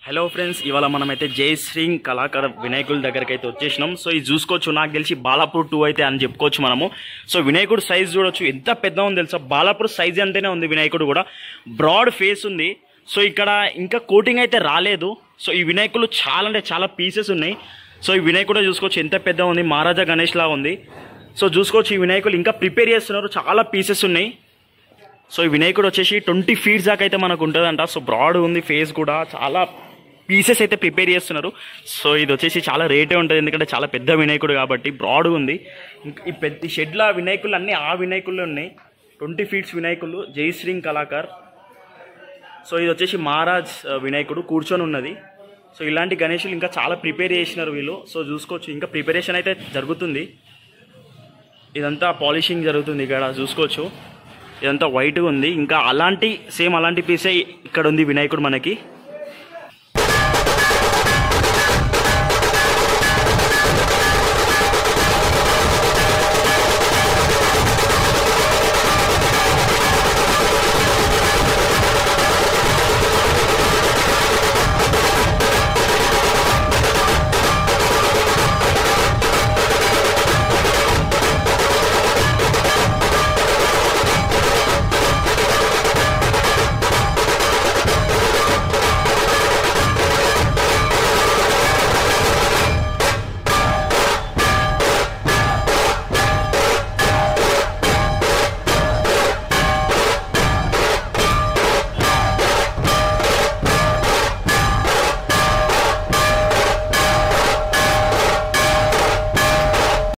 hello friends ఇవాళ మనమైతే జై శ్రీంగ్ కళాకార వినాయకుడి దగ్గరికి అయితే వచ్చేసినాం సో ఇది చూసుకోవచ్చు నాకు తెలిసి బాలాపూర్ టూ అయితే అని చెప్పుకోవచ్చు మనము సో వినాయకుడు సైజ్ చూడొచ్చు ఎంత పెద్ద ఉంది తెలుసా బాలాపూర్ సైజ్ అంటేనే ఉంది వినాయకుడు కూడా బ్రాడ్ ఫేస్ ఉంది సో ఇక్కడ ఇంకా కోటింగ్ అయితే రాలేదు సో ఈ వినాయకులు చాలా అంటే చాలా పీసెస్ ఉన్నాయి సో ఈ వినాయకుడు చూసుకోవచ్చు ఎంత పెద్ద ఉంది మహారాజా గణేష్ లా ఉంది సో చూసుకోవచ్చు ఈ వినాయకులు ఇంకా ప్రిపేర్ చేస్తున్నారు చాలా పీసెస్ ఉన్నాయి సో ఈ వినాయకుడు వచ్చేసి ట్వంటీ ఫీట్స్ దాకా అయితే మనకు ఉంటుందంట సో బ్రాడ్ ఉంది ఫేస్ కూడా చాలా పీసెస్ అయితే ప్రిపేర్ చేస్తున్నారు సో ఇది వచ్చేసి చాలా రేటే ఉంటుంది ఎందుకంటే చాలా పెద్ద వినాయకుడు కాబట్టి బ్రాడ్ ఉంది ఇంక ఈ పెద్ద ఈ షెడ్ల వినాయకులు అన్నీ ఆ వినాయకులు ఉన్నాయి ట్వంటీ ఫీట్స్ వినాయకులు జైశ్రీంగ్ కళాకార్ సో ఇది వచ్చేసి మహారాజ్ ఆ, వినాయకుడు కూర్చొని ఉన్నది సో ఇలాంటి గణేషులు ఇంకా చాలా ప్రిపేర్ చేసినారు వీళ్ళు సో చూసుకోవచ్చు ఇంకా ప్రిపరేషన్ అయితే జరుగుతుంది ఇదంతా పాలిషింగ్ జరుగుతుంది ఇక్కడ చూసుకోవచ్చు ఇదంతా వైట్గా ఉంది ఇంకా అలాంటి సేమ్ అలాంటి పీసే ఇక్కడ ఉంది వినాయకుడు మనకి